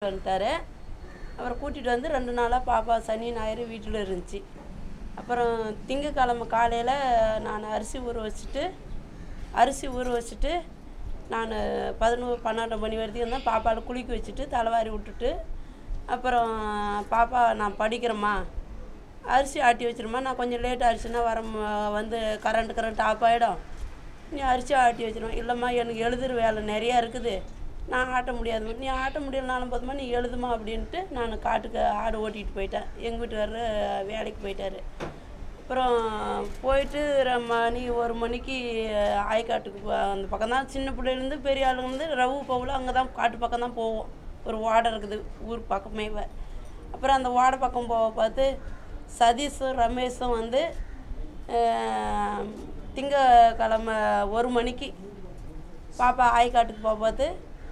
வந்துட்டாரு அப்புறம் கூட்டிகிட்டு வந்து ரெண்டு நாளாக பாப்பா சனி ஞாயிறு வீட்டில் இருந்துச்சு அப்புறம் திங்கக்கிழமை காலையில் நான் அரிசி ஊற வச்சுட்டு அரிசி ஊற வச்சுட்டு நான் பதினோரு பன்னெண்டு மணி வரைக்கும் தான் பாப்பாவை குளிக்க வச்சுட்டு தலைவாரி விட்டுட்டு அப்புறம் பாப்பா நான் படிக்கிறேம்மா அரிசி ஆட்டி வச்சிருமா நான் கொஞ்சம் லேட் ஆயிடுச்சுன்னா வர ம- வந்து கரண்ட் கரண்ட் ஆஃப் ஆகிடும் நீ அரிசி ஆட்டி வச்சிருவேன் இல்லைம்மா எனக்கு எழுதுற வேலை நிறையா இருக்குது நான் ஆட்ட முடியாது நீ ஆட்ட முடியலனாலும் போதுமா நீ எழுதுமா அப்படின்ட்டு நான் காட்டுக்கு ஆடு ஓட்டிகிட்டு போயிட்டேன் எங்கள் வீட்டுக்காரரு வேலைக்கு போயிட்டாரு அப்புறம் போயிட்டு ர- மணி ஒரு மணிக்கு ஆய்க்காட்டுக்கு போ- அந்த பக்கம் தான் சின்ன பிள்ளைலேருந்து பெரிய ஆளுங்கலேருந்து ரவு போகல அங்கே தான் காட்டு பக்கம் தான் போவோம் ஒரு வாடை இருக்குது ஊர் பக்கமே அப்புறம் அந்த வாடை பக்கம் போக பார்த்து சதீஷும் ரமேஷும் வந்து அஹ், திங்கக்கிழமை ஒரு மணிக்கு பாப்பா ஆய்க்காட்டுக்கு போக பார்த்து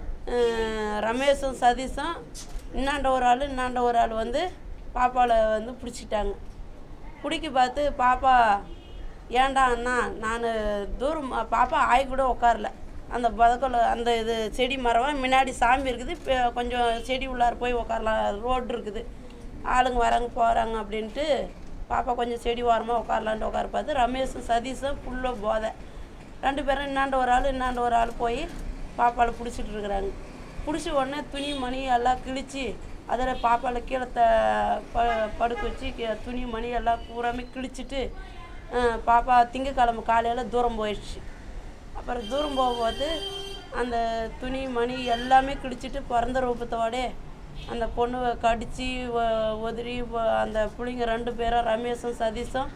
அஹ், ரமேஷும் சதீஷும் இன்னாண்ட ஒரு ஆள் இன்னாண்ட ஒரு ஆள் வந்து பாப்பாவில் வந்து பிடிச்சிட்டாங்க பிடிக்க பார்த்து பாப்பா ஏன்டா அண்ணா நான் தூரம் பாப்பா ஆய் கூட உட்காரல அந்த பதக்கல அந்த இது செடி மரம் முன்னாடி சாமி இருக்குது இப்போ கொஞ்சம் செடி உள்ளார போய் உட்காரலாம் ரோடு இருக்குது ஆளுங்க வராங்க போகிறாங்க அப்படின்ட்டு பாப்பா கொஞ்சம் செடி ஓரமாக உட்காரலான்ட்டு உட்கார பார்த்து ரமேஷும் சதீஷும் ஃபுல்லாக போதை ரெண்டு பேரும் இன்னாண்ட ஒரு ஆள் இன்னாண்ட ஒரு ஆள் போய் பாப்பாவில் பிடிச்சிட்டு இருக்கிறாங்க பிடிச்ச உடனே துணி மணி எல்லாம் கிழிச்சு அதில் பாப்பாவில் கீழே த ப படுக்க வச்சு கீ- துணி மணி எல்லாம் பூராமே கிழிச்சிட்டு அஹ், பாப்பா திங்கக்கிழமை காலையில் தூரம் போயிடுச்சு அப்புறம் தூரம் போகும்போது அந்த துணி மணி எல்லாமே கிழிச்சிட்டு பிறந்த ரூபத்தோடே அந்த பொண்ணு கடித்து உதறி வ- அந்த பிள்ளைங்க ரெண்டு பேரும் ரமேஷும் சதீஷும்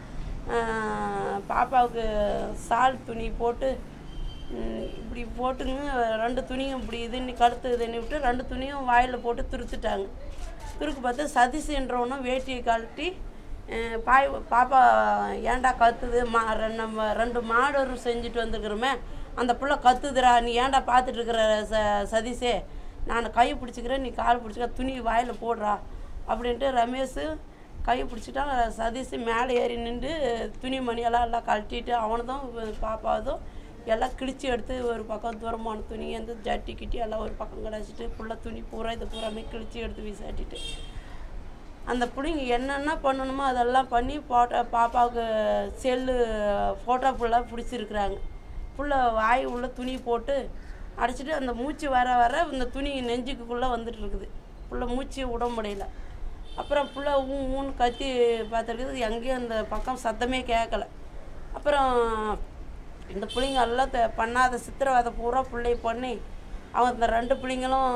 அஹ், பாப்பாவுக்கு சால் துணி போட்டு ம், இப்படி போட்டுங்க ரெண்டு துணியும் இப்படி இதுன்னு கழுத்து இதுன்னு விட்டு ரெண்டு துணியும் வாயில் போட்டு துருத்துட்டாங்க துருக்கு பார்த்து சதீஷ்ன்றவனும் வேட்டியை கழட்டி அஹ், பாய் பாப்பா ஏன்டா கத்துது மா ரெ- நம்ம ரெண்டு மாடு செஞ்சுட்டு வந்துருக்குறோமே அந்த புள்ள கத்துதுடா நீ ஏன்டா பார்த்துட்டு இருக்கிற ச சதீஷே நான் கை பிடிச்சிக்கிறேன் நீ கால் பிடிச்சிக்க துணி வாயில் போடுறா அப்படின்ட்டு ரமேஷ் கை பிடிச்சிட்டான் சதீஷ் மேலே ஏறி நின்று துணி மணியெல்லாம் எல்லாம் கழட்டிட்டு அவனதும் பாப்பாவதும் எல்லாம் கிழிச்சு எடுத்து ஒரு பக்கம் தூரமான துணி அந்த ஜட்டி கிட்டி எல்லாம் ஒரு பக்கம் கிடச்சிட்டு புள்ள துணி பூரா இது பூராமே கிழிச்சு எடுத்து வீசாட்டிட்டு அந்த பிள்ளைங்க என்னென்ன பண்ணணுமோ அதெல்லாம் பண்ணி போட்டோ பாப்பாவுக்கு செல்லு ஃபோட்டோ ஃபுல்லாக பிடிச்சிருக்குறாங்க புள்ள வாய் உள்ள துணி போட்டு அடைச்சிட்டு அந்த மூச்சு வர வர இந்த துணி நெஞ்சுக்குள்ளே வந்துட்டு இருக்குது புள்ள மூச்சு விட முடியல அப்புறம் புள்ள ஊ ஊன்னு கத்தி பார்த்துருக்குது எங்கேயும் அந்த பக்கம் சத்தமே கேட்கல அப்புறம் இந்த பிள்ளைங்க எல்லாம் த- பண்ணாத சித்திரவதை பூரா பிள்ளை பண்ணி அவங்க இந்த ரெண்டு பிள்ளைங்களும்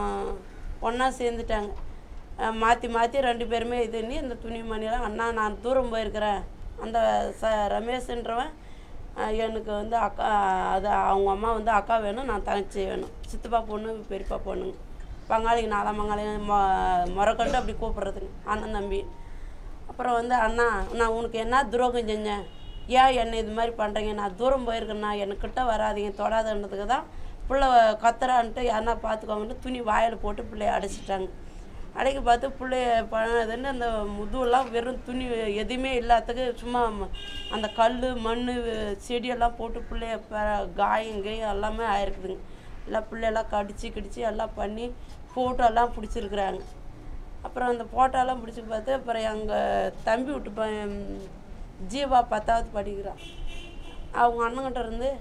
ஒன்றா சேர்ந்துட்டாங்க மாற்றி மாற்றி ரெண்டு பேருமே இது பண்ணி இந்த துணிமணியெல்லாம் அண்ணா நான் தூரம் போயிருக்கிறேன் அந்த ச ரமேஷ்ன்றவன் அஹ், எனக்கு வந்து அக்கா அது அவங்க அம்மா வந்து அக்கா வேணும் நான் தங்கச்சி வேணும் சித்தப்பா பொண்ணு பெரியப்பா பொண்ணுங்க பங்காளிங்க நாலாம் பங்காளி மொ முறக்கண்டு அப்படி கூப்பிட்றதுங்க அண்ணன் தம்பி அப்புறம் வந்து அண்ணா நான் உனக்கு என்ன துரோகம் செஞ்சேன் ஏன் என்னை இது மாதிரி பண்ணுறீங்க நான் தூரம் போயிருக்கேண்ணா எனக்கிட்ட வராதீங்க தொடாதன்றதுக்கு தான் பிள்ளை கத்துறான்ட்டு யாருன்னா பார்த்துக்கோங்கன்ட்டு துணி வாயில் போட்டு பிள்ளைய அடைச்சிட்டாங்க அடைக்க பார்த்து பிள்ளைய பண்ணதுன்னு அந்த முதுவெல்லாம் வெறும் துணி எதுவுமே இல்லாததுக்கு சும்மா ம- அந்த கல் மண் செடியெல்லாம் போட்டு பிள்ளைய ப- காயம் கீயம் எல்லாமே ஆயிருக்குதுங்க எல்லாம் பிள்ளையெல்லாம் கடிச்சு கிடிச்சு எல்லாம் பண்ணி ஃபோட்டோலாம் பிடிச்சிருக்குறாங்க அப்புறம் அந்த ஃபோட்டோலாம் பிடிச்சி பார்த்து அப்புறம் எங்கள் தம்பி விட்டு பையன் ஜீவா பத்தாவது படிக்கிறான் அவங்க அண்ணங்கிட்ட இருந்து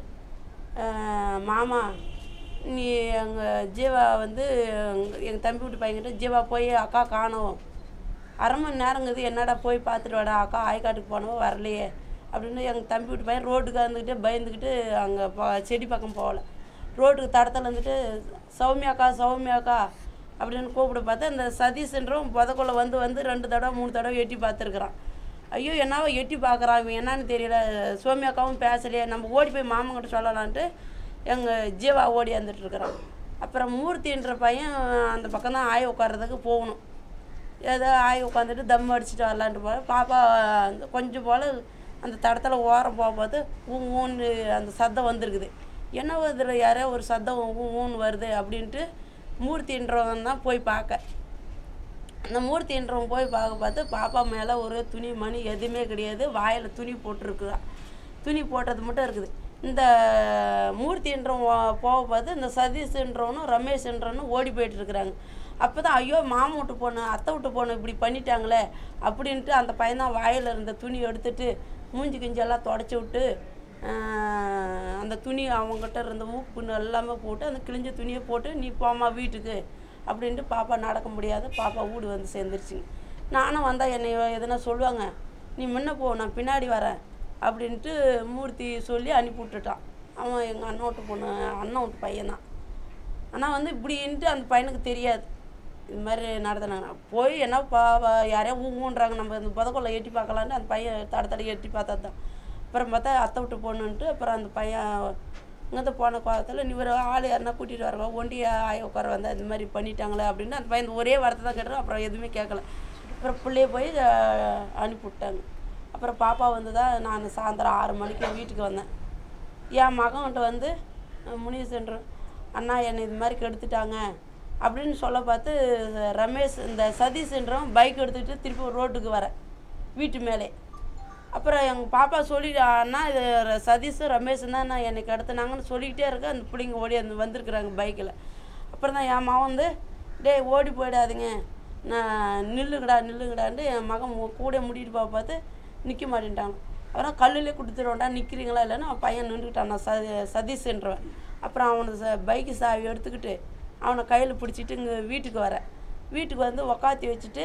"அஹ், மாமா நீ எங்கள் ஜீவா வந்து எங்கள் தம்பி விட்டு பையன்கிட்ட ஜீவா போய் அக்கா காணோம் அரை மணி நேரங்குது என்னடா போய் பார்த்துட்டு வாடா அக்கா ஆய்க்காட்டுக்கு போனவோ வரலையே அப்படின்னு எங்கள் தம்பி விட்டு பையன் ரோட்டுக்கு இருந்துக்கிட்டு பயந்துக்கிட்டு அங்கே போ செடி பக்கம் போகல ரோட்டுக்கு தடத்தில் இருந்துட்டு சௌமியாக்கா சௌமியாக்கா அப்படின்னு கூப்பிட பார்த்து அந்த சதீஷ்ன்றவன் புதக்குள்ள வந்து வந்து ரெண்டு தடவை மூணு தடவை எட்டி பார்த்துருக்குறான் ஐயோ என்னவோ எட்டி பார்க்குறான் இவன் என்னன்னு தெரியல சோமியாக்காவும் பேசலையே நம்ம ஓடி போய் மாமங்கிட்ட சொல்லலான்ட்டு எங்கள் ஜீவா ஓடி வந்துட்டு இருக்கிறான் அப்புறம் மூர்த்தின்ற பையன் அந்த பக்கம் தான் ஆய் உட்கார்றதுக்கு போகணும் ஏதோ ஆய் உட்காந்துட்டு தம் அடிச்சுட்டு வரலான்ட்டு போல பாப்பா அந்த கொஞ்சம் போல் அந்த தடத்தில் ஓரம் போகும்போது ஊ ஊன்னு அந்த சத்தம் வந்திருக்குது என்ன இதில் யாரோ ஒரு சத்தம் ஊ ஊன்னு வருது அப்படின்ட்டு மூர்த்தின்றவன் தான் போய் பார்க்க அந்த மூர்த்தின்றவன் போய் பார்க்க பார்த்து பாப்பா மேலே ஒரு துணி மணி எதுவுமே கிடையாது வாயில் துணி போட்டிருக்குறான் துணி போட்டது மட்டும் இருக்குது இந்த மூர்த்தின்றவன் வா- போக பார்த்து இந்த சதீஷ்ன்றவனும் ரமேஷ்ன்றவனும் ஓடி போயிட்டு இருக்கிறாங்க அப்போ தான் ஐயோ மாமா விட்டு பொண்ணு அத்தை விட்டு பொண்ணு இப்படி பண்ணிட்டாங்களே அப்படின்ட்டு அந்த பையன் தான் வாயில் இருந்த துணி எடுத்துட்டு மூஞ்சி கிஞ்சி எல்லாம் தொடச்சி விட்டு ஆஹ், அந்த துணி அவங்ககிட்ட இருந்த மூக்கு எல்லாமே போட்டு அந்த கிழிஞ்ச துணியை போட்டு நீ போம்மா வீட்டுக்கு அப்படின்ட்டு பாப்பா நடக்க முடியாது பாப்பா வீடு வந்து சேர்ந்துருச்சுங்க நானும் வந்தால் என்னை எதுனா சொல்லுவாங்க நீ முன்ன போ நான் பின்னாடி வரேன் அப்படின்ட்டு மூர்த்தி சொல்லி அனுப்பி விட்டுட்டான் அவன் எங்கள் அண்ணன் விட்டு பொண்ணு அண்ணன் விட்டு பையன்தான் ஆனால் வந்து இப்படின்ட்டு அந்த பையனுக்கு தெரியாது இது மாதிரி நடத்தினாங்க போய் என்ன பா பா- யாரையோ ஊங்குன்றாங்க நம்ம இந்த புதக்குள்ள எட்டி பார்க்கலான்ட்டு அந்த பையன் தட தட எட்டி பார்த்தா தான் அப்புறம் பார்த்தா அத்தை விட்டு போகணுன்ட்டு அப்புறம் அந்த பையன் இங்கேருந்து போன கோலத்தில் நீ ஒரு ஆள் யாருன்னா கூட்டிகிட்டு வரவா ஒண்டி ஆய உட்கார வந்தா இந்த மாதிரி பண்ணிட்டாங்களே அப்படின்னு அந்த பையன் ஒரே வார்த்தை தான் கேட்டாரு அப்புறம் எதுவுமே கேட்கல அப்புறம் பிள்ளைய போய் அஹ், அனுப்பி விட்டாங்க அப்புறம் பாப்பா வந்து தான் நான் சாயந்தரம் ஆறு மணிக்கு வீட்டுக்கு வந்தேன் என் மகன்கிட்ட வந்து அஹ், முனீஸ்வரன் அண்ணா என்னை இது மாதிரி கெடுத்துட்டாங்க அப்படின்னு சொல்ல பார்த்து ரமேஷ் இந்த சதீஷ்ன்றவன் பைக் எடுத்துக்கிட்டு திருப்பி ரோட்டுக்கு வரேன் வீட்டு மேலே அப்புறம் எங்கள் பாப்பா சொல்லி அண்ணா இது ர- சதீஷ் ரமேஷ் தான் நான் என்னை கடத்துனாங்கன்னு சொல்லிக்கிட்டே இருக்க அந்த பிள்ளைங்க ஓடி வந்து வந்திருக்குறாங்க பைக்கில் அப்புறம் தான் என் மகன் வந்து டேய் ஓடி போயிடாதீங்க நான் நில்லுங்கடா நில்லுங்கடான்ட்டு என் மகன் மு- கூட முடிட்டு பா பார்த்து நிற்க மாட்டேன்ட்டாங்க அப்புறம் கல்லுலேயே கொடுத்துருவோண்டா நிற்கிறீங்களா இல்லைன்னு அவன் பையன் நின்றுக்கிட்டான் நான் ச சதீஷ்ன்றவன் அப்புறம் அவனை ச பைக்கு சாவி எடுத்துக்கிட்டு அவனை கையில் பிடிச்சிட்டு இங்கே வீட்டுக்கு வரேன் வீட்டுக்கு வந்து உக்காத்தி வச்சுட்டு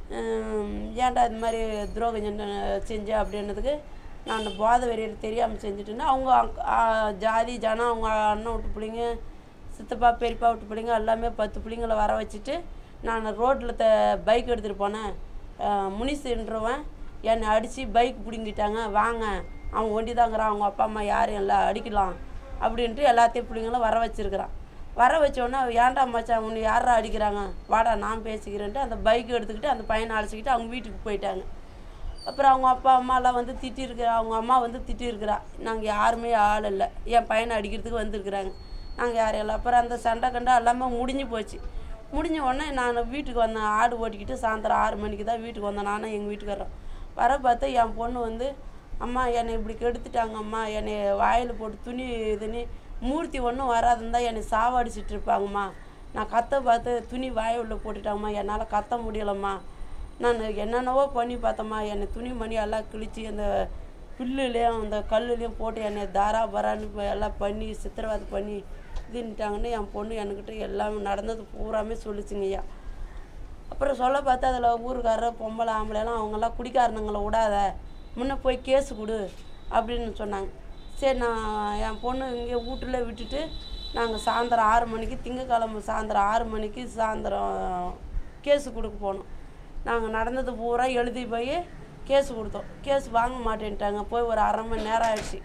ஹம், ஏன்டா இது மாதிரி துரோகம் செஞ்ச- செஞ்ச அப்படின்னதுக்கு நான் அந்த போதை வெறியில் தெரியாமல் செஞ்சுட்டேன்னா அவங்க அங்க- ஆ, ஜாதி ஜனம் அவங்க அண்ணன் விட்டு பிள்ளைங்க சித்தப்பா பெரியப்பா விட்டு பிள்ளைங்க எல்லாமே பத்து பிள்ளைங்கள வர வச்சுட்டு நான் ரோட்டில் த பைக் எடுத்துகிட்டு போனேன் முனிசுன்றவன் என்னை அடித்து பைக் பிடுங்கிட்டாங்க வாங்க அவன் ஒண்டி தாங்கிறான் அவங்க அப்பா அம்மா யாரையும் இல்லை அடிக்கலாம் அப்படின்ட்டு எல்லாத்தையும் பிள்ளைங்களும் வர வச்சிருக்கிறான் வர வச்சோடனே ஏன்டா மச்சான் உன்னை யாரா அடிக்கிறாங்க வாடா நான் பேசிக்கிறேன்ட்டு அந்த பைக் எடுத்துக்கிட்டு அந்த பையனை அழைச்சிக்கிட்டு அவங்க வீட்டுக்கு போயிட்டாங்க அப்புறம் அவங்க அப்பா அம்மாலாம் வந்து திட்டிருக்கிறா அவங்க அம்மா வந்து திட்டிருக்கிறா நாங்கள் யாருமே ஆள் இல்லை என் பையனை அடிக்கிறதுக்கு வந்திருக்குறாங்க நாங்கள் யாரும் இல்லை அப்புறம் அந்த சண்டை கண்டா எல்லாமே முடிஞ்சு போச்சு முடிஞ்ச உடனே நான் வீட்டுக்கு வந்தேன் ஆடு ஓட்டிக்கிட்டு சாயந்தரம் ஆறு மணிக்கு தான் வீட்டுக்கு வந்தேன் நானும் எங்கள் வீட்டுக்காரரும் வர பார்த்தா என் பொண்ணு வந்து அம்மா என்னை இப்படி கெடுத்துட்டாங்க அம்மா என்னை வாயில் போட்டு துணி இதுன்னு மூர்த்தி ஒன்றும் வராதுன்னு என்னை சாவடிச்சிட்டு இருப்பாங்கம்மா நான் கத்த பார்த்து துணி வாய் உள்ள போட்டுட்டாங்கம்மா என்னால் கத்த முடியலம்மா நான் என்னென்னவோ பண்ணி பார்த்தம்மா என்னை துணி மணி எல்லாம் கிழிச்சு அந்த புல்லுலேயும் அந்த கல்லுலேயும் போட்டு என்னை தாரா பரான்னு இப்ப எல்லாம் பண்ணி சித்திரவதை பண்ணி இதுன்ட்டாங்கன்னு என் பொண்ணு என்கிட்ட எல்லாமே நடந்தது பூராமே சொல்லிச்சுங்கய்யா அப்புறம் சொல்ல பார்த்தா அதில் ஊருக்காரர் பொம்பளை ஆம்பளைலாம் அவங்கெல்லாம் குடிக்காரனுங்களை விடாத முன்ன போய் கேஸு கொடு அப்படின்னு சொன்னாங்க சரி நான் என் பொண்ணு இங்கே வீட்டில் விட்டுட்டு நாங்கள் சாயந்தரம் ஆறு மணிக்கு திங்கக்கிழமை சாயந்தரம் ஆறு மணிக்கு சாயந்தரம் கேஸு கொடுக்க போனோம் நாங்கள் நடந்தது பூரா எழுதி போய் கேஸு கொடுத்தோம் கேஸ் வாங்க மாட்டேன்ட்டாங்க போய் ஒரு அரை மணி நேரம் ஆயிடுச்சு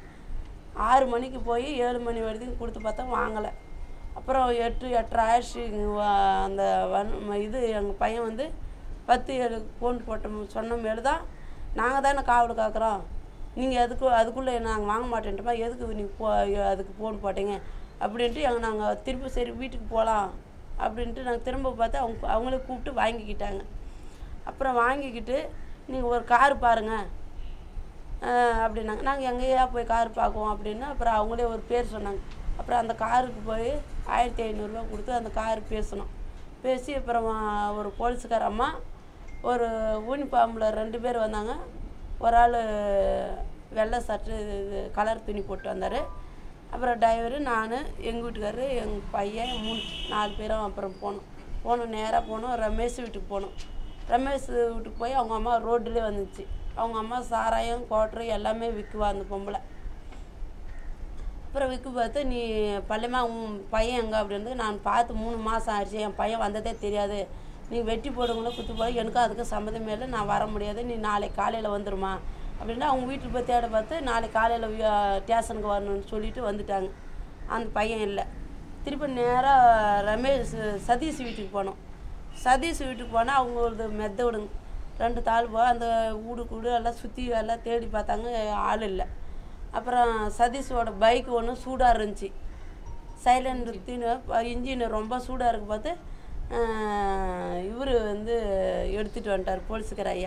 ஆறு மணிக்கு போய் ஏழு மணி வரைக்கும் கொடுத்து பார்த்தா வாங்கலை அப்புறம் எட்டு எட்டரை ஆயிடுச்சு இங்க வ- அந்த வன் ம- இது எங்கள் பையன் வந்து பத்து ஏழு ஃபோன் போட்டோம் சொன்ன மேலே தான் நாங்கள் தானே காவல் காக்குறோம் நீங்கள் எதுக்கு அதுக்குள்ளே நாங்கள் வாங்க மாட்டேன்ட்டோமா எதுக்கு நீங்கள் போ அதுக்கு ஃபோன் போட்டீங்க அப்படின்ட்டு எங்கள் நாங்கள் திரும்ப சரி வீட்டுக்கு போகலாம் அப்படின்ட்டு நாங்கள் திரும்ப பார்த்தா அவங்க அவங்களே கூப்பிட்டு வாங்கிக்கிட்டாங்க அப்புறம் வாங்கிக்கிட்டு நீங்கள் ஒரு கார் பாருங்கள் ஆஹ் அப்படின்னாங்க நாங்கள் எங்கேயா போய் கார் பார்க்குவோம் அப்படின்னு அப்புறம் அவங்களே ஒரு பேர் சொன்னாங்க அப்புறம் அந்த காருக்கு போய் ஆயிரத்தி ஐநூறுரூவா கொடுத்து அந்த கார் பேசணும் பேசி அப்புறம் ஒரு போலீஸுக்கார அம்மா ஒரு யூனிஃபார்மில் ரெண்டு பேர் வந்தாங்க ஒரு ஆள் வெள்ளை சட்டை இது கலர் துணி போட்டு வந்தார் அப்புறம் டிரைவரு நான் எங்கள் வீட்டுக்காரரு எங்கள் பையன் மூணு நாலு பேரும் அப்புறம் போனோம் போனோம் நேராக போனோம் ரமேஷ் வீட்டுக்கு போனோம் ரமேஷ் வீட்டுக்கு போய் அவங்க அம்மா ரோட்லேயே வந்துச்சு அவங்க அம்மா சாராயம் கோட்டரு எல்லாமே விற்குவா அந்த பொம்பளை அப்புறம் விற்க பார்த்து நீ பள்ளியம்மா உன் பையன் எங்கே அப்படின்றது நான் பார்த்து மூணு மாதம் ஆயிடுச்சு என் பையன் வந்ததே தெரியாது நீ வெட்டி போடுங்களோ குத்து போடு எனக்கும் அதுக்கு சம்மந்தமே இல்லை நான் வர முடியாது நீ நாளைக்கு காலையில் வந்துருமா அப்படின்னா அவங்க வீட்டுக்கு போய் தேட பார்த்து நாளைக்கு காலையில் ஸ்டேஷனுக்கு வரணும்னு சொல்லிட்டு வந்துட்டாங்க அந்த பையன் இல்லை திருப்பி நேராக ரமேஷ் சதீஷ் வீட்டுக்கு போனோம் சதீஷ் வீட்டுக்கு போனால் அவங்க ஒரு மெத்த விடுங்க ரெண்டு தாள் போ அந்த வீடு கூடு எல்லாம் சுற்றி எல்லாம் தேடி பார்த்தாங்க ஆள் இல்லை அப்புறம் சதீஷோட பைக் ஒன்று சூடாக இருந்துச்சு சைலண்ட் இன்ஜின் ரொம்ப சூடாக இருக்கு பார்த்து இவர் வந்து எடுத்துகிட்டு வந்துட்டார் போலீஸுக்கார ஐயா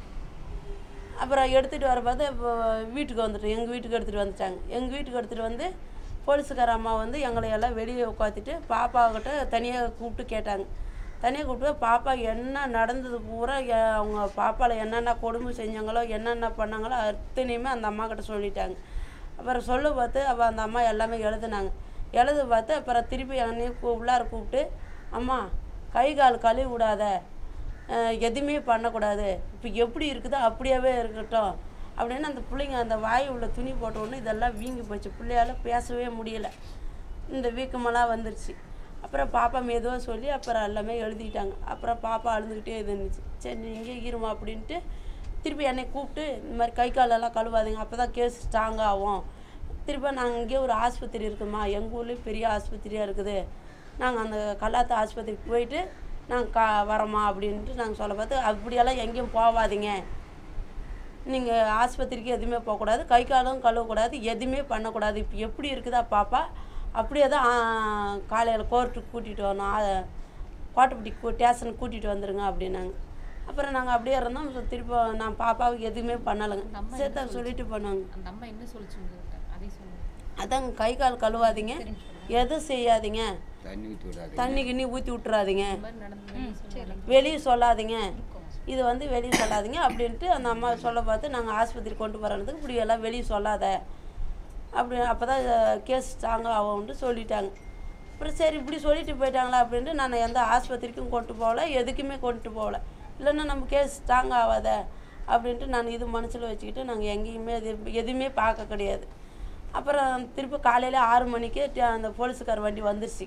அப்புறம் எடுத்துகிட்டு வர பார்த்து இப்போ வீட்டுக்கு வந்துட்டோம் எங்கள் வீட்டுக்கு எடுத்துகிட்டு வந்துட்டாங்க எங்கள் வீட்டுக்கு எடுத்துகிட்டு வந்து போலீஸுக்கார அம்மா வந்து எங்களை எல்லாம் வெளியே உட்காத்திட்டு பாப்பாக்கிட்ட தனியாக கூப்பிட்டு கேட்டாங்க தனியாக கூப்பிட்டு பாப்பா என்ன நடந்தது பூரா எ- அவங்க பாப்பாவில் என்னென்ன கொடுமை செஞ்சாங்களோ என்னென்ன பண்ணாங்களோ அத்தனையுமே அந்த அம்மா கிட்ட சொல்லிட்டாங்க அப்புறம் சொல்ல பார்த்து அவள் அந்த அம்மா எல்லாமே எழுதுனாங்க எழுத பார்த்து அப்புறம் திருப்பி என்னையும் கூ உள்ளார கூப்பிட்டு அம்மா கை கால் கழுவி விடாத அஹ் எதுவுமே பண்ணக்கூடாது இப்போ எப்படி இருக்குதோ அப்படியாவே இருக்கட்டும் அப்படின்னு அந்த பிள்ளைங்க அந்த வாய் உள்ள துணி போட்ட உடனே இதெல்லாம் வீங்கி போச்சு பிள்ளையால பேசவே முடியல இந்த வீக்கமெல்லாம் வந்துருச்சு அப்புறம் பாப்பா மெதுவாக சொல்லி அப்புறம் எல்லாமே எழுதிட்டாங்க அப்புறம் பாப்பா அழுதுகிட்டே இருந்துச்சு சரி நீ இங்கே இருமா அப்படின்ட்டு திருப்பி என்னை கூப்பிட்டு இந்த மாதிரி கை காலெல்லாம் கழுவாதீங்க அப்போ தான் கேஸ் ஸ்ட்ராங் ஆகும் திருப்பி நாங்கள் இங்கே ஒரு ஆஸ்பத்திரி இருக்குமா எங்கள் ஊர்லேயும் பெரிய ஆஸ்பத்திரியாக இருக்குது நாங்கள் அந்த கல்லாத்த ஆஸ்பத்திரிக்கு போயிட்டு நாங்கள் கா வரோமா அப்படின்ட்டு நாங்கள் சொல்ல பார்த்து அப்படியெல்லாம் எங்கேயும் போகாதீங்க நீங்கள் ஆஸ்பத்திரிக்கு எதுவுமே போகக்கூடாது கை காலும் கழுவக்கூடாது எதுவுமே பண்ணக்கூடாது இப்போ எப்படி இருக்குதா பாப்பா அப்படியே தான் காலையில் கோர்ட்டுக்கு கூட்டிகிட்டு வரணும் ஆ- கோட்டைப்பட்டி கூ ஸ்டேஷனுக்கு கூட்டிகிட்டு வந்துருங்க அப்படின்னாங்க அப்புறம் நாங்கள் அப்படியே இருந்தோம் அப்புறம் திருப்பி நான் பாப்பாவுக்கு எதுவுமே பண்ணலைங்க சேர்த்தா சொல்லிட்டு போனாங்க அந்த அம்மா என்ன சொல்லிச்சு உங்ககிட்ட அதை சொல்லுங்க அதாங்க கை கால் கழுவாதீங்க எதுவும் செய்யாதீங்க தண்ணி ஊற்றி விடாது தண்ணி கிண்ணி ஊற்றி விட்டுறாதீங்க இந்த மாதிரி நடந்ததுன்னு சொல்லுங்க வெளியே சொல்லாதீங்க இது வந்து வெளியே சொல்லாதீங்க அப்படின்ட்டு அந்த அம்மா சொல்ல பார்த்து நாங்கள் ஆஸ்பத்திரி கொண்டு போகிறதுக்கு இப்படி எல்லாம் வெளியே சொல்லாத அப்படி அப்போ தான் கேஸ் ஸ்ட்ராங்காக ஆகும்னு சொல்லிட்டாங்க அப்புறம் சரி இப்படி சொல்லிட்டு போயிட்டாங்களா அப்படின்ட்டு நான் எந்த ஆஸ்பத்திரிக்கும் கொண்டு போகல எதுக்குமே கொண்டு போகல இல்லைன்னா நம்ம கேஸ் ஸ்ட்ராங் ஆகாத அப்படின்ட்டு நான் இது மனசில் வச்சுக்கிட்டு நாங்கள் எங்கேயுமே எது எதுவுமே பார்க்க கிடையாது அப்புறம் திருப்பி காலையில் ஆறு மணிக்கு ட- அந்த போலீஸுக்கார வண்டி வந்துருச்சு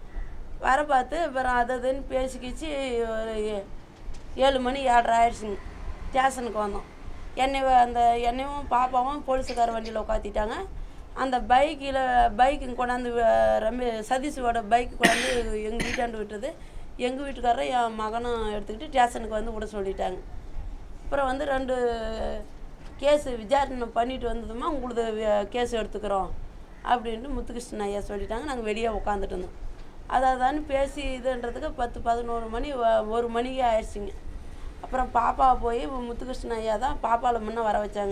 வர பார்த்து அப்புறம் அது அதுன்னு பேசிக்கிச்சு ஒரு ஏ- ஏழு மணி ஏழரை ஆயிடுச்சுங்க ஸ்டேஷனுக்கு வந்தோம் என்னை வ- அந்த என்னையும் பாப்பாவும் போலீஸுக்கார வண்டியில் உட்காத்திட்டாங்க அந்த பைக்கில் பைக்கு கொண்டாந்து வ- ரமே சதீஷோட பைக் கொண்டாந்து எங்கள் வீட்டாண்டு விட்டது எங்கள் வீட்டுக்காரரும் என் மகனும் எடுத்துக்கிட்டு ஸ்டேஷனுக்கு வந்து விட சொல்லிட்டாங்க அப்புறம் வந்து ரெண்டு கேஸ் விசாரணை பண்ணிட்டு வந்ததுமா உங்களுது கேஸ் எடுத்துக்கிறோம் அப்படின்ட்டு முத்துகிருஷ்ணன் ஐயா சொல்லிட்டாங்க நாங்கள் வெளியே உட்காந்துட்டு இருந்தோம் அதாதான்னு பேசி இதுன்றதுக்கு பத்து பதினோரு மணி வ- ஒரு மணிக்கு ஆயிடுச்சுங்க அப்புறம் பாப்பா போய் முத்துகிருஷ்ணன் ஐயா தான் பாப்பாவில் முன்ன வர வச்சாங்க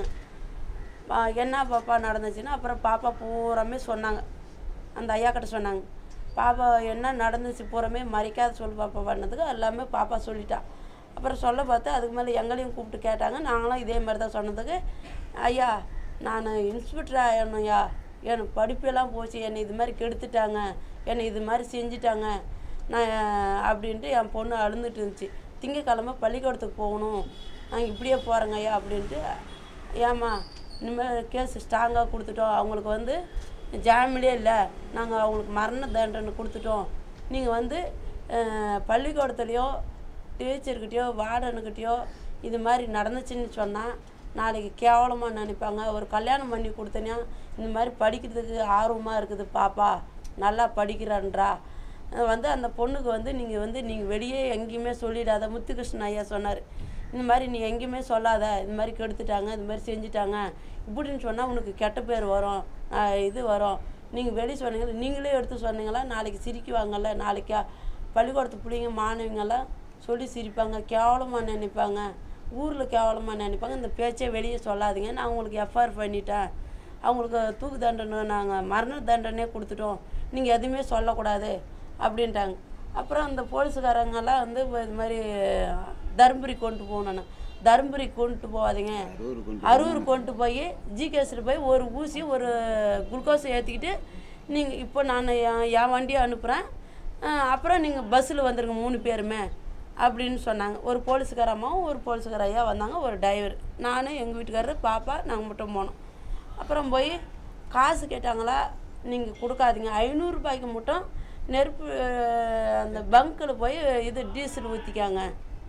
ஆ, என்ன பாப்பா நடந்துச்சுன்னா அப்புறம் பாப்பா பூராமே சொன்னாங்க அந்த ஐயா கிட்ட சொன்னாங்க பாப்பா என்ன நடந்துச்சு பூராமே மறைக்காத சொல்லு பாப்பா பண்ணதுக்கு எல்லாமே பாப்பா சொல்லிட்டா அப்புறம் சொல்ல பார்த்து அதுக்கு மேலே எங்களையும் கூப்பிட்டு கேட்டாங்க நாங்களும் இதே மாதிரி தான் சொன்னதுக்கு ஐயா நான் இன்ஸ்பெக்டர் ஆகணும்யா எனக்கு படிப்பெல்லாம் போச்சு என்னை இது மாதிரி கெடுத்துட்டாங்க என்னை இது மாதிரி செஞ்சுட்டாங்க நான் அப்படின்ட்டு என் பொண்ணு அழுந்துட்டு இருந்துச்சு திங்கக்கிழமை பள்ளிக்கூடத்துக்கு போகணும் நாங்கள் இப்படியே போகிறோங்க ஐயா அப்படின்ட்டு ஏம்மா இனிமேல் கேஸ் ஸ்ட்ராங்காக கொடுத்துட்டோம் அவங்களுக்கு வந்து ஜாமீனே இல்லை நாங்கள் அவங்களுக்கு மரண தண்டனை கொடுத்துட்டோம் நீங்கள் வந்து அஹ், பள்ளிக்கூடத்துலையோ டீச்சர்கிட்டயோ வார்டனுக்கிட்டயோ இது மாதிரி நடந்துச்சுன்னு சொன்னால் நாளைக்கு கேவலமாக நினைப்பாங்க ஒரு கல்யாணம் பண்ணி கொடுத்தனா இந்த மாதிரி படிக்கிறதுக்கு ஆர்வமாக இருக்குது பாப்பா நல்லா படிக்கிறான்றா அஹ் வந்து அந்த பொண்ணுக்கு வந்து நீங்கள் வந்து நீங்கள் வெளியே எங்கேயுமே சொல்லிடாத முத்துகிருஷ்ணன் ஐயா சொன்னார் இந்த மாதிரி நீ எங்கேயுமே சொல்லாத இந்த மாதிரி கெடுத்துட்டாங்க இந்த மாதிரி செஞ்சுட்டாங்க இப்படின்னு சொன்னால் உனக்கு கெட்ட பேர் வரும் ஆஹ் இது வரும் நீங்கள் வெளியே சொன்னீங்க நீங்களே எடுத்து சொன்னீங்களா நாளைக்கு சிரிக்குவாங்கல்ல நாளைக்கா பள்ளிக்கூடத்து பிள்ளைங்க மாணவிங்கெல்லாம் சொல்லி சிரிப்பாங்க கேவலமாக நினைப்பாங்க ஊரில் கேவலமாக நினைப்பாங்க இந்த பேச்சே வெளியே சொல்லாதீங்க நான் உங்களுக்கு எஃப்ஐஆர் பண்ணிட்டேன் அவங்களுக்கு தூக்கு தண்டனை நாங்கள் மரண தண்டனையே கொடுத்துட்டோம் நீங்கள் எதுவுமே சொல்லக்கூடாது அப்படின்ட்டாங்க அப்புறம் அந்த போலீஸுக்காரங்கெல்லாம் வந்து இப்ப இது மாதிரி தருமபுரி கொண்டு போகணும் தருமபுரி கொண்டு போகாதீங்க அரூர் கொண்டு அரூர் கொண்டு போய் ஜிகேஸில் போய் ஒரு ஊசி ஒரு குளுக்கோஸ் ஏற்றிக்கிட்டு நீங்கள் இப்போ நான் என் என் வண்டியை அனுப்புகிறேன் அப்புறம் நீங்கள் பஸ்ஸில் வந்துருங்க மூணு பேருமே அப்படின்னு சொன்னாங்க ஒரு போலீஸுக்கார அம்மாவும் ஒரு போலீஸுக்கார ஐயா வந்தாங்க ஒரு டிரைவர் நானும் எங்கள் வீட்டுக்காரர் பாப்பா நாங்கள் மட்டும் போனோம் அப்புறம் போய் காசு கேட்டாங்களா நீங்கள் கொடுக்காதீங்க ஐநூறுரூபாய்க்கு மட்டும் நெருப்பு அஹ், அந்த பங்க்கில் போய் இது டீசல் ஊற்றிக்காங்க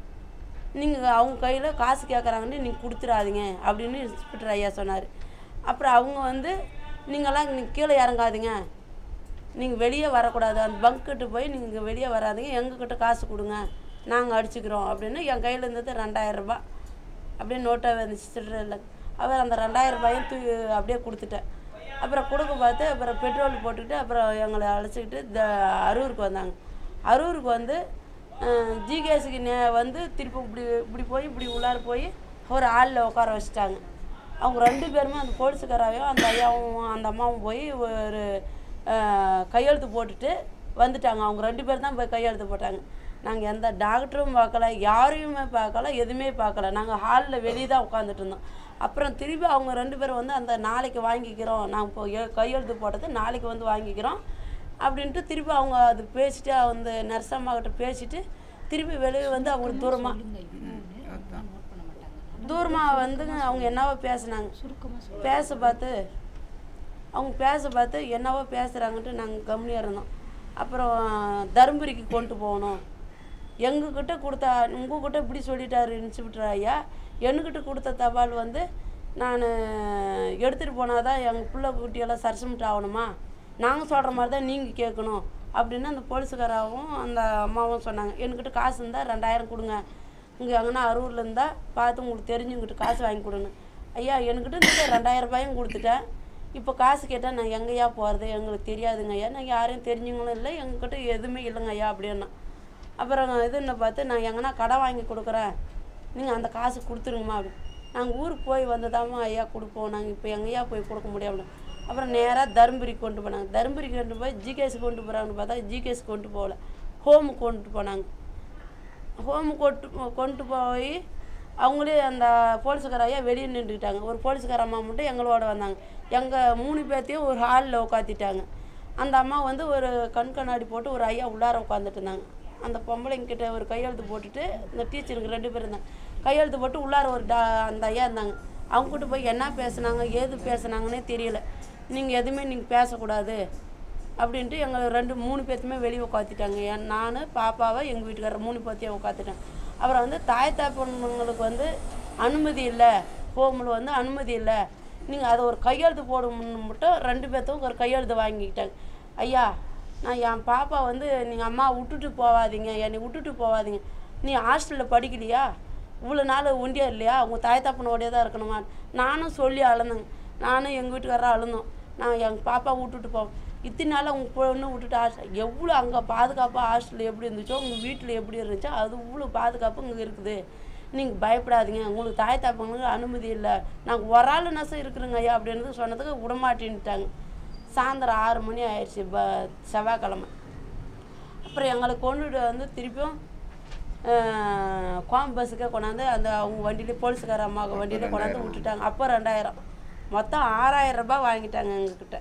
நீங்கள் அவங்க கையில் காசு கேட்குறாங்கன்னு நீங்கள் கொடுத்துடாதீங்க அப்படின்னு இன்ஸ்பெக்டர் ஐயா சொன்னார் அப்புறம் அவங்க வந்து நீங்களாம் நீ கீழே இறங்காதீங்க நீங்கள் வெளியே வரக்கூடாது அந்த பங்க்கிட்ட போய் நீங்கள் வெளியே வராதீங்க எங்ககிட்ட காசு கொடுங்க நாங்கள் அடிச்சுக்கிறோம் அப்படின்னு என் கையில் இருந்தது ரெண்டாயிரம் ரூபாய் அப்படியே நோட்டாக இருந்துச்சு சில்லறை இல்லை அவர் அந்த ரெண்டாயிரம் ரூபாயும் தூ அப்படியே கொடுத்துட்டேன் அப்புறம் கொடுக்க பார்த்து அப்புறம் பெட்ரோல் போட்டுக்கிட்டு அப்புறம் எங்களை அழைச்சிக்கிட்டு த அரூருக்கு வந்தாங்க அரூருக்கு வந்து ஜிகேஸுக்கு நே வந்து திருப்பி இப்படி இப்படி போய் இப்படி உள்ளார போய் ஒரு ஆளில் உட்கார வச்சுட்டாங்க அவங்க ரெண்டு பேருமே அந்த போலீஸுக்காராவையும் அந்த ஐயாவும் அந்த அம்மாவும் போய் ஒரு அஹ், கையெழுத்து போட்டுட்டு வந்துட்டாங்க அவங்க ரெண்டு பேர் தான் போய் கையெழுத்து போட்டாங்க நாங்கள் எந்த டாக்டரும் பார்க்கல யாரையுமே பார்க்கல எதுவுமே பார்க்கல நாங்கள் ஹாலில் வெளியே தான் உட்காந்துட்டு இருந்தோம் அப்புறம் திருப்பி அவங்க ரெண்டு பேரும் வந்து அந்த நாளைக்கு வாங்கிக்கிறோம் நாங்கள் இப்போ எ- கையெழுத்து போட்டது நாளைக்கு வந்து வாங்கிக்கிறோம் அப்படின்ட்டு திருப்பி அவங்க அது பேசிட்டு அந்த நர்சம்மா கிட்ட பேசிட்டு திருப்பி வெளியே வந்து அவங்களுக்கு தூரமாக சொல்லுங்க இன்னொன்னு நோட் பண்ண மாட்டாங்க தூரமாக வந்துங்க அவங்க என்னவோ பேசுனாங்க சுருக்கமா சொல்லுங்க பேச பார்த்து அவங்க பேச பார்த்து என்னவோ பேசுகிறாங்கன்ட்டு நாங்கள் கம்மியாக இருந்தோம் அப்புறம் தருமபுரிக்கு கொண்டு போகணும் எங்ககிட்ட கொடுத்தா உங்ககிட்ட இப்படி சொல்லிட்டாரு இன்ஸ்பெக்டர் ஐயா என்கிட்ட கொடுத்த தபால் வந்து நான் எடுத்துகிட்டு போனால் தான் எங்கள் பிள்ளை குட்டியெல்லாம் சரிசமிட்டு ஆகணுமா நாங்கள் சொல்கிற மாதிரி தான் நீங்கள் கேட்கணும் அப்படின்னு அந்த போலீஸுக்காராவும் அந்த அம்மாவும் சொன்னாங்க என்கிட்ட காசு இருந்தால் ரெண்டாயிரம் கொடுங்க இங்கே எங்கன்னா அரூரில் இருந்தால் பார்த்து உங்களுக்கு தெரிஞ்சவங்கிட்ட காசு வாங்கி கொடுங்க ஐயா என்கிட்ட இருந்து ரெண்டாயிரம் ரூபாயும் கொடுத்துட்டேன் இப்போ காசு கேட்டால் நான் எங்கேயா போகிறது எங்களுக்கு தெரியாதுங்க ஐயா நான் யாரையும் தெரிஞ்சவங்களும் இல்லை எங்ககிட்ட எதுவுமே இல்லைங்க ஐயா அப்படின்னா அப்புறம் இதுன்னு பார்த்து நான் எங்கன்னா கடன் வாங்கி கொடுக்குறேன் நீங்கள் அந்த காசு கொடுத்துருங்கம்மா அப்படி நாங்கள் ஊருக்கு போய் வந்ததாம்மா ஐயா கொடுப்போம் நாங்கள் இப்போ எங்கேயா போய் கொடுக்க முடியும் அப்படின்னு அப்புறம் நேராக தருமபுரிக்கு கொண்டு போனாங்க தருமபுரிக்கு கொண்டு போய் ஜிகேஸ் கொண்டு போகிறாங்கன்னு பார்த்தா ஜிகேஸ் கொண்டு போகல ஹோமுக்கு கொண்டு போனாங்க ஹோம் கொண்டு கொண்டு போய் அவங்களே அந்த போலீஸுக்கார ஐயா வெளியே நின்றுக்கிட்டாங்க ஒரு போலீஸுக்கார அம்மா மட்டும் எங்களோட வந்தாங்க எங்கள் மூணு பேர்த்தையும் ஒரு ஹாலில் உட்காத்திட்டாங்க அந்த அம்மா வந்து ஒரு கண் கண்ணாடி போட்டு ஒரு ஐயா உள்ளார உட்காந்துட்டு இருந்தாங்க அந்த பொம்பளைங்கிட்ட ஒரு கையெழுத்து போட்டுட்டு இந்த டீச்சருக்கு ரெண்டு பேர் இருந்தாங்க கையெழுத்து போட்டு உள்ளார ஒரு டா அந்த ஐயா இருந்தாங்க அவங்ககிட்ட போய் என்ன பேசுனாங்க ஏது பேசுனாங்கன்னே தெரியல நீங்கள் எதுவுமே நீங்கள் பேசக்கூடாது அப்படின்ட்டு எங்களை ரெண்டு மூணு பேர்த்துமே வெளியே உட்காத்திட்டாங்க என் நான் பாப்பாவை எங்கள் வீட்டுக்காரர் மூணு பேர்த்தையும் உட்காத்திட்டாங்க அப்புறம் வந்து தாய் தாப்பங்களுக்கு வந்து அனுமதி இல்லை ஹோமில் வந்து அனுமதி இல்லை நீங்கள் அதை ஒரு கையெழுத்து போடணும்னு மட்டும் ரெண்டு பேர்த்தும் ஒரு கையெழுத்து வாங்கிக்கிட்டாங்க ஐயா நான் என் பாப்பா வந்து நீங்கள் அம்மா விட்டுட்டு போகாதீங்க என்னை விட்டுட்டு போகாதீங்க நீ ஹாஸ்டலில் படிக்கலையா இவ்வளோ நாள் ஒண்டியா இல்லையா உங்கள் தாய் தப்பனோடையே தான் இருக்கணுமா நானும் சொல்லி அழுந்தேங்க நானும் எங்கள் வீட்டுக்காரரும் அழுந்தோம் நான் எங்கள் பாப்பா விட்டுட்டு போவேன் இத்தனை நாளாக உங்கள் பொண்ணு விட்டுட்டு ஹாஸ்டல் எவ்வளோ அங்கே பாதுகாப்பாக ஹாஸ்டலில் எப்படி இருந்துச்சோ உங்கள் வீட்டில் எப்படி இருந்துச்சோ அது இவ்வளோ பாதுகாப்பு இங்கே இருக்குது நீங்கள் பயப்படாதீங்க உங்களுக்கு தாய் தாப்பங்களுக்கு அனுமதி இல்லை நாங்கள் ஒரு ஆள் நசம் இருக்கிறோங்க ஐயா அப்படின்னு சொன்னதுக்கு விடமாட்டேன்ட்டாங்க சாயந்தரம் ஆறு மணி ஆயிடுச்சு ப செவ்வாய்க்கிழமை அப்புறம் எங்களை கொண்டுட்டு வந்து திருப்பியும் அஹ், கோயம் பஸ்ஸுக்கே கொண்டாந்து அந்த அவங்க வண்டியிலே போலீஸுக்கார அம்மா வண்டியிலே கொண்டாந்து விட்டுட்டாங்க அப்போ ரெண்டாயிரம் மொத்தம் ஆறாயிரம் ரூபாய் வாங்கிட்டாங்க எங்ககிட்ட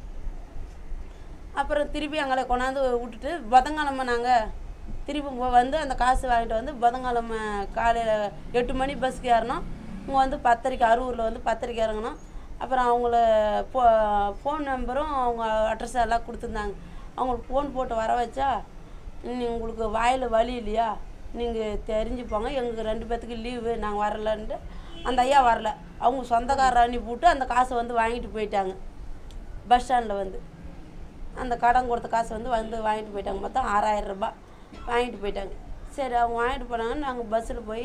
அப்புறம் திருப்பி எங்களை கொண்டாந்து விட்டுட்டு புதன்கிழமை நாங்கள் திருப்பி இங்க வந்து அந்த காசு வாங்கிட்டு வந்து புதன்கிழமை காலையில் எட்டு மணி பஸ்ஸுக்கு ஏறணும் இங்கே வந்து பத்தரைக்கு அரூரில் வந்து பத்தரைக்கு இறங்கணும் அப்புறம் அவங்கள ஃபோ ஃபோன் நம்பரும் அவங்க அட்ரஸ் எல்லாம் கொடுத்துருந்தாங்க அவங்களுக்கு ஃபோன் போட்டு வர வச்சா "நீ உங்களுக்கு வாயில் வலி இல்லையா நீங்கள் தெரிஞ்சுப்போங்க எங்களுக்கு ரெண்டு பேர்த்துக்கு லீவு நாங்கள் வரலன்ட்டு அந்த ஐயா வரல அவங்க சொந்தக்காரர் அனுப்பிவிட்டு அந்த காசை வந்து வாங்கிட்டு போயிட்டாங்க பஸ் ஸ்டாண்டில் வந்து அந்த கடன் கொடுத்த காசு வந்து வந்து வாங்கிட்டு போயிட்டாங்க மொத்தம் ஆறாயிரம் ரூபாய் வாங்கிட்டு போயிட்டாங்க சரி அவங்க வாங்கிட்டு போனாங்கன்னு நாங்கள் பஸ்ஸில் போய்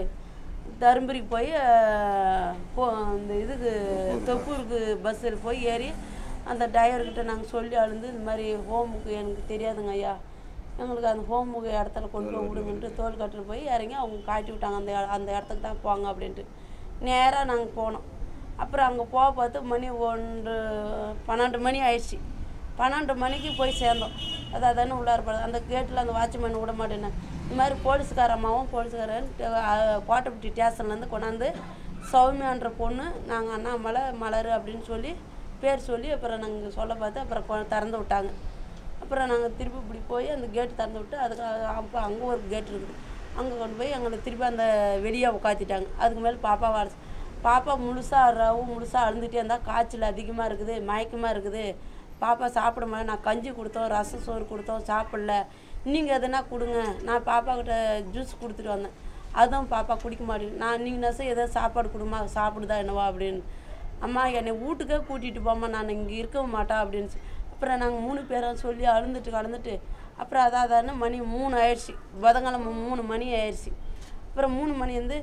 தருமபுரிக்கு போய் அஹ், போ இந்த இதுக்கு தொப்பூருக்கு பஸ்ஸில் போய் ஏறி அந்த டிரைவர்கிட்ட நாங்கள் சொல்லி அழுந்து இந்த மாதிரி ஹோமுக்கு எனக்கு தெரியாதுங்க ஐயா எங்களுக்கு அந்த ஹோமுக்கு இடத்துல கொண்டு போய் விடுங்கன்ட்டு தோல் கட்டில் போய் இறங்கி அவங்க காட்டி விட்டாங்க அந்த இட- அந்த இடத்துக்கு தான் போங்க அப்படின்ட்டு நேராக நாங்கள் போனோம் அப்புறம் அங்கே போக பார்த்து மணி ஒன்று பன்னெண்டு மணி ஆயிடுச்சு பன்னெண்டு மணிக்கு போய் சேர்ந்தோம் அதாவது தானே உள்ளார போகிறது அந்த கேட்டில் அந்த வாட்ச்மேன் விட மாட்டேன்னு இந்த மாதிரி போலீஸ்கார அம்மாவும் போலீஸ்காரன் அஹ், கோட்டைப்பட்டி ஸ்டேஷன்லேருந்து கொண்டாந்து சௌமியான்ற பொண்ணு நாங்கள் அண்ணாமலை மலர் அப்படின்னு சொல்லி பேர் சொல்லி அப்புறம் நாங்கள் சொல்ல பார்த்து அப்புறம் கொ- திறந்து விட்டாங்க அப்புறம் நாங்கள் திருப்பி இப்படி போய் அந்த கேட் திறந்து விட்டு அதுக்கு அப்போ அங்கே ஒரு கேட் இருக்குது அங்கே கொண்டு போய் எங்களை திருப்பி அந்த வெளியே உட்காத்திட்டாங்க அதுக்கு மேலே பாப்பா வாழ பாப்பா முழுசாக ரவு முழுசாக அழுந்துட்டே இருந்தால் காய்ச்சல் அதிகமாக இருக்குது மயக்கமாக இருக்குது பாப்பா சாப்பிட முடியல நான் கஞ்சி கொடுத்தோம் ரசம் சோறு கொடுத்தோம் சாப்பிடல நீங்கள் எதுனா கொடுங்க நான் பாப்பா கிட்ட ஜூஸ் கொடுத்துட்டு வந்தேன் அதுவும் பாப்பா குடிக்க மாட்டேங்குது நான் நீங்கள் நசம் ஏதோ சாப்பாடு கொடுமா சாப்பிடுதா என்னவா அப்படின்னு அம்மா என்னை வீட்டுக்கே கூட்டிகிட்டு போம்மா நான் இங்கே இருக்க மாட்டேன் அப்படின்னு சொல்லி அப்புறம் நாங்கள் மூணு பேரும் சொல்லி அழுந்துட்டு கலந்துட்டு அப்புறம் அதாதானே மணி மூணு ஆயிடுச்சு புதன்கிழமை மூணு மணி ஆயிடுச்சு அப்புறம் மூணு மணி வந்து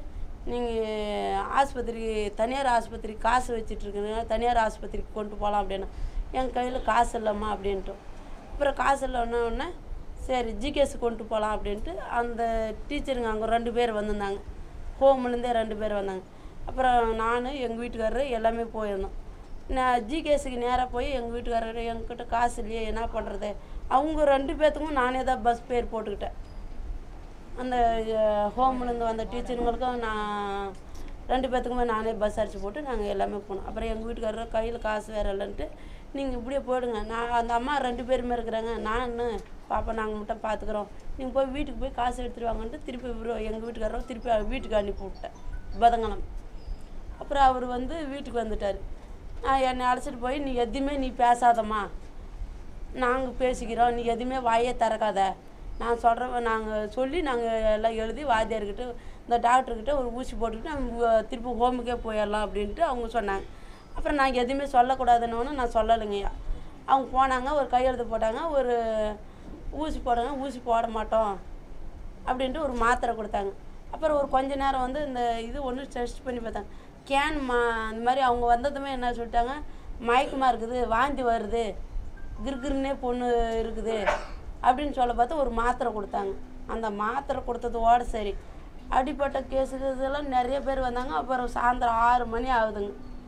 நீங்கள் ஆஸ்பத்திரிக்கு தனியார் ஆஸ்பத்திரிக்கு காசு வச்சுட்டு இருக்குங்க தனியார் ஆஸ்பத்திரிக்கு கொண்டு போகலாம் அப்படின்னா என் கையில் காசு இல்லைம்மா அப்படின்ட்டோம் அப்புறம் காசு இல்லைன்னா உடனே சரி ஜிகேஸ் கொண்டு போகலாம் அப்படின்ட்டு அந்த டீச்சருங்க அங்கே ரெண்டு பேர் வந்திருந்தாங்க ஹோம்லேருந்தே ரெண்டு பேர் வந்தாங்க அப்புறம் நான் எங்கள் வீட்டுக்காரரு எல்லாமே போயிருந்தோம் நான் ஜிகேஸுக்கு நேராக போய் எங்கள் வீட்டுக்காரர் எங்ககிட்ட காசு இல்லையே என்ன பண்ணுறது அவங்க ரெண்டு பேர்த்துக்கும் நானே தான் பஸ் பேர் போட்டுக்கிட்டேன் அந்த ஹோம்லேருந்து வந்த டீச்சருங்களுக்கும் நான் ரெண்டு பேர்த்துக்குமே நானே பஸ் அடிச்சு போட்டு நாங்கள் எல்லாமே போனோம் அப்புறம் எங்கள் வீட்டுக்காரர் கையில் காசு வேறு இல்லைன்ட்டு நீங்கள் இப்படியே போயிடுங்க நான் அந்த அம்மா ரெண்டு பேருமே இருக்கிறாங்க நான் பாப்பா நாங்கள் மட்டும் பார்த்துக்குறோம் நீங்கள் போய் வீட்டுக்கு போய் காசு எடுத்துட்டு வாங்கன்ட்டு திருப்பி இவரு எங்கள் வீட்டுக்காரரும் திருப்பி அவர் வீட்டுக்கு அனுப்பி விட்டேன் பதங்கலம் அப்புறம் அவர் வந்து வீட்டுக்கு வந்துட்டார் நான் என்னை அழைச்சிட்டு போய் நீ எதுவுமே நீ பேசாதம்மா நாங்கள் பேசிக்கிறோம் நீ எதுவுமே வாயே திறக்காத நான் சொல்கிறேன் நாங்கள் சொல்லி நாங்கள் எல்லாம் எழுதி வாத்தியார்கிட்ட இந்த டாக்டர்கிட்ட ஒரு ஊசி போட்டுக்கிட்டு நம்ம திருப்பி ஹோமுக்கே போயிடலாம் அப்படின்ட்டு அவங்க சொன்னாங்க அப்புறம் நான் எதுவுமே சொல்லக்கூடாதுன்னு நான் சொல்லலைங்கய்யா அவங்க போனாங்க ஒரு கையெழுத்து போட்டாங்க ஒரு ஊசி போடுங்க ஊசி போட மாட்டோம் அப்படின்ட்டு ஒரு மாத்திரை கொடுத்தாங்க அப்புறம் ஒரு கொஞ்ச நேரம் வந்து இந்த இது ஒன்று டெஸ்ட் பண்ணி பார்த்தாங்க கேன் மா அந்த மாதிரி அவங்க வந்ததுமே என்ன சொல்லிட்டாங்க மயக்கமாக இருக்குது வாந்தி வருது கிறுகிறுன்னே பொண்ணு இருக்குது அப்படின்னு சொல்ல பார்த்து ஒரு மாத்திரை கொடுத்தாங்க அந்த மாத்திரை கொடுத்ததோட சரி அடிப்பட்ட கேஸுக்கு இதெல்லாம் நிறைய பேர் வந்தாங்க அப்புறம் சாயந்தரம் ஆறு மணி ஆகுதுங்க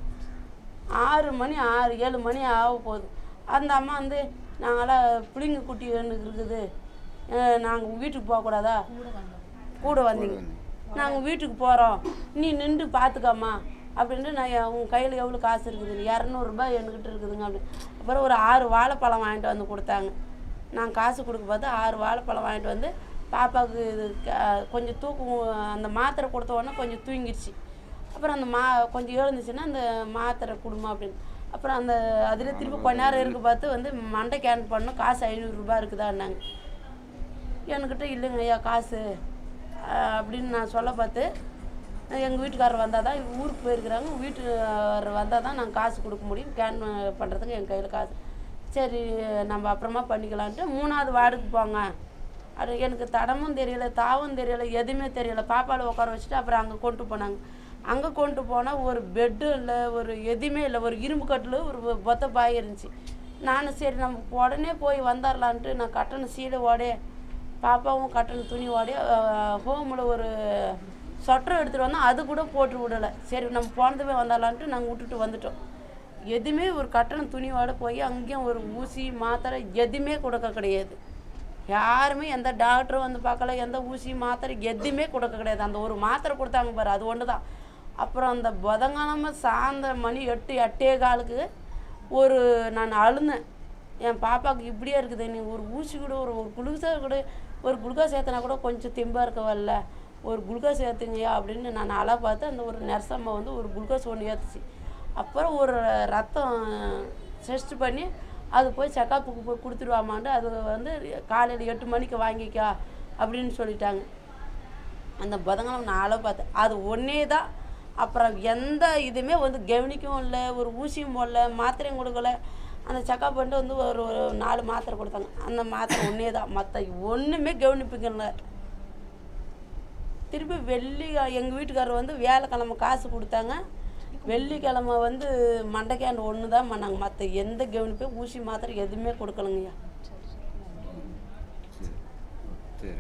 ஆறு மணி ஆறு ஏழு மணி ஆக போகுது அந்த அம்மா வந்து நாங்களாம் பிள்ளைங்க குட்டி ஒன்று இருக்குது நாங்கள் வீட்டுக்கு போகக்கூடாதா கூட வந்தீங்க நாங்கள் வீட்டுக்கு போகிறோம் நீ நின்று பார்த்துக்கம்மா அப்படின்ட்டு நான் என் உன் கையில் எவ்வளோ காசு இருக்குது இரநூறுபா என்கிட்ட இருக்குதுங்க அப்படின்னு அப்புறம் ஒரு ஆறு வாழைப்பழம் வாங்கிட்டு வந்து கொடுத்தாங்க நான் காசு கொடுக்க பார்த்து ஆறு வாழைப்பழம் வாங்கிட்டு வந்து பாப்பாவுக்கு இது க- கொஞ்சம் தூக்கம் அந்த மாத்திரை கொடுத்த உடனே கொஞ்சம் தூங்கிடுச்சு அப்புறம் அந்த மா கொஞ்சம் எழுந்துச்சுன்னா அந்த மாத்திரை கொடுமா அப்படின்னு அப்புறம் அந்த அதில் திருப்பி கொஞ்ச நேரம் இருக்கு பார்த்து வந்து மண்டை கேன் பண்ணோம் காசு ஐநூறுரூபா இருக்குதான்னாங்க என்கிட்ட இல்லைங்க ஐயா காசு அஹ் அப்படின்னு நான் சொல்ல பார்த்து எங்கள் வீட்டுக்காரர் வந்தால் தான் ஊருக்கு போயிருக்கிறாங்க வீட்டுக்காரர் வந்தால் தான் நாங்கள் காசு கொடுக்க முடியும் கேன் பண்ணுறதுக்கு என் கையில் காசு சரி நம்ம அப்புறமா பண்ணிக்கலான்ட்டு மூணாவது வார்டுக்கு போங்க அது எனக்கு தடமும் தெரியல தாவும் தெரியல எதுவுமே தெரியல பாப்பாவில் உட்கார வச்சுட்டு அப்புறம் அங்கே கொண்டு போனாங்க அங்கே கொண்டு போனால் ஒரு பெட்டு இல்லை ஒரு எதுவுமே இல்லை ஒரு இரும்பு கட்டில் ஒரு பொத்த பாய் இருந்துச்சு நான் சரி நம்ம உடனே போய் வந்துடலான்ட்டு நான் கட்டண சீலை ஓடே பாப்பாவும் கட்டண துணி ஓடி ஹோமில் ஒரு சொட்டர் எடுத்துகிட்டு வந்தோம் அது கூட போட்டு விடலை சரி நம்ம போனதுமே வந்துடலான்ட்டு நாங்கள் விட்டுட்டு வந்துட்டோம் எதுவுமே ஒரு கட்டண துணியோட போய் அங்கேயும் ஒரு ஊசி மாத்திரை எதுவுமே கொடுக்க கிடையாது யாருமே எந்த டாக்டரும் வந்து பார்க்கல எந்த ஊசி மாத்திரை எதுவுமே கொடுக்க கிடையாது அந்த ஒரு மாத்திரை கொடுத்தாங்க பாரு அது ஒன்று தான் அப்புறம் அந்த புதன்கிழமை சாயந்தரம் மணி எட்டு எட்டே காலுக்கு ஒரு நான் அழுந்தேன் என் பாப்பாவுக்கு இப்படியே இருக்குது நீ ஒரு ஊசி கூட ஒரு ஒரு குளுக்கோஸை கூட ஒரு குளுக்கோஸ் ஏற்றினா கூட கொஞ்சம் தெம்பாக இருக்க வரல ஒரு குளுக்கோஸ் ஏற்றுங்கய்யா அப்படின்னு நான் அழ பார்த்து அந்த ஒரு நர்சம்மா வந்து ஒரு குளுக்கோஸ் ஒன்று ஏற்றுச்சு அப்புறம் ஒரு ரத்தம் டெஸ்ட் பண்ணி அது போய் செக்கப்புக்கு போய் கொடுத்துருவாமான்ட்டு அது வந்து காலையில் எட்டு மணிக்கு வாங்கிக்கா அப்படின்னு சொல்லிட்டாங்க அந்த புதன்கிழமை நான் அளவு பார்த்தேன் அது ஒன்றே தான் அப்புறம் எந்த இதுவுமே வந்து கவனிக்கவும் இல்லை ஒரு ஊசியும் போடல மாத்திரையும் கொடுக்கல அந்த செக்கப் பண்ணிட்டு வந்து ஒரு ஒரு நாலு மாத்திரை கொடுத்தாங்க அந்த மாத்திரை ஒன்றே தான் மற்ற ஒன்றுமே கவனிப்புக்கல திருப்பி வெள்ளி எங்கள் வீட்டுக்காரர் வந்து வியாழக்கிழமை காசு கொடுத்தாங்க வெள்ளிக்கிழமை வந்து மண்டைக்காண்டு ஒன்று தான் பண்ணாங்க மற்ற எந்த கவனிப்பையும் ஊசி மாத்திரை எதுவுமே கொடுக்கலங்கய்யா சரி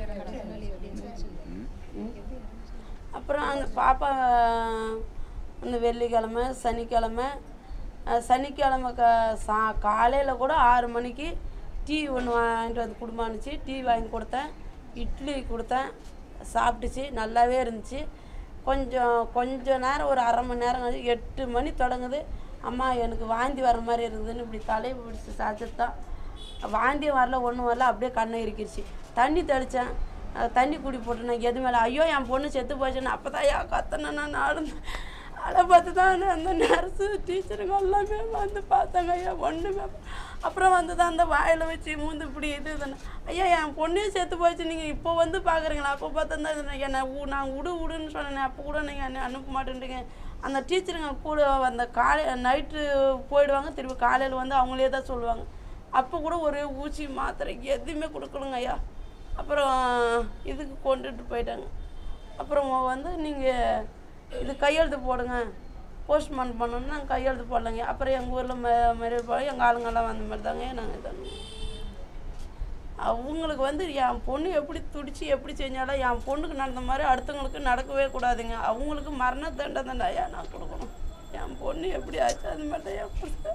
ம் அப்புறம் அந்த பாப்பா அந்த வெள்ளிக்கிழமை சனிக்கிழமை அஹ், சனிக்கிழமை க சா காலையில் கூட ஆறு மணிக்கு டீ ஒன்று வாங்கிட்டு வந்து குடும்பம்னுச்சு டீ வாங்கி கொடுத்தேன் இட்லி கொடுத்தேன் சாப்பிட்டுச்சு நல்லாவே இருந்துச்சு கொஞ்சம் கொஞ்ச நேரம் ஒரு அரை மணி நேரம் கழிச்சு எட்டு மணி தொடங்குது அம்மா எனக்கு வாந்தி வர மாதிரி இருக்குதுன்னு இப்படி தலையை பிடிச்சி சாச்சிட்டு தான் வாந்தியும் வரல ஒன்றும் வரல அப்படியே கண்ணை இறுக்கிடுச்சு தண்ணி தெளித்தேன் தண்ணி குடி போட்டேன் எது மேலே ஐயோ என் பொண்ணு செத்து போச்சுன்னு அப்போ தான் ஐயா கத்தனேன் நான் அழுந்து அதை பார்த்து தான் அந்த நர்ஸு டீச்சருங்க எல்லாமே வந்து பார்த்தாங்க ஐயா ஒன்றுமே அப்புறம் வந்து தான் அந்த வாயில் வச்சு மூந்து இப்படி இது இதுன்னு ஐயா என் பொண்ணே செத்து போச்சு நீங்கள் இப்போ வந்து பார்க்குறீங்களா அப்போ பார்த்தா தான் என்னை ஊ- நான் விடு விடுன்னு சொன்னேன் அப்போ கூட நீங்கள் என்னை அனுப்ப மாட்டேன்றீங்க அந்த டீச்சருங்க கூட அந்த காலை நைட்டு போயிடுவாங்க திருப்பி காலையில் வந்து அவங்களே தான் சொல்லுவாங்க அப்போ கூட ஒரு ஊசி மாத்திரை எதுவுமே கொடுக்கணுங்க ஐயா அப்புறம் இதுக்கு கொண்டுட்டு போயிட்டாங்க அப்புறம் வந்து நீங்கள் இது கையெழுத்து போடுங்க போஸ்ட்மார்ட்டம் பண்ணணும்னு நாங்கள் கையெழுத்து போடலைங்க அப்புறம் எங்கள் ஊரில் ம மாதிரி போய் எங்கள் ஆளுங்கெல்லாம் வந்த மாதிரி தாங்க நாங்கள் இது அவங்களுக்கு வந்து என் பொண்ணு எப்படி துடிச்சு எப்படி செஞ்சாலும் என் பொண்ணுக்கு நடந்த மாதிரி அடுத்தவங்களுக்கு நடக்கவே கூடாதுங்க அவங்களுக்கு மரண தண்டனை ஐயா நான் கொடுக்கணும் என் பொண்ணு எப்படி ஆச்சு அது மாதிரி தான் என் பொண்ணு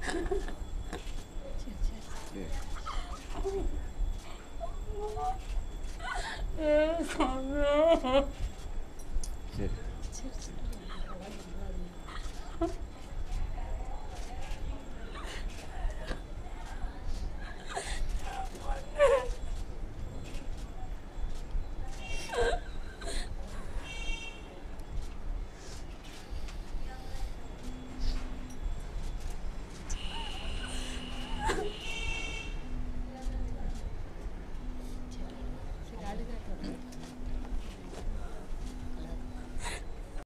சரி சரி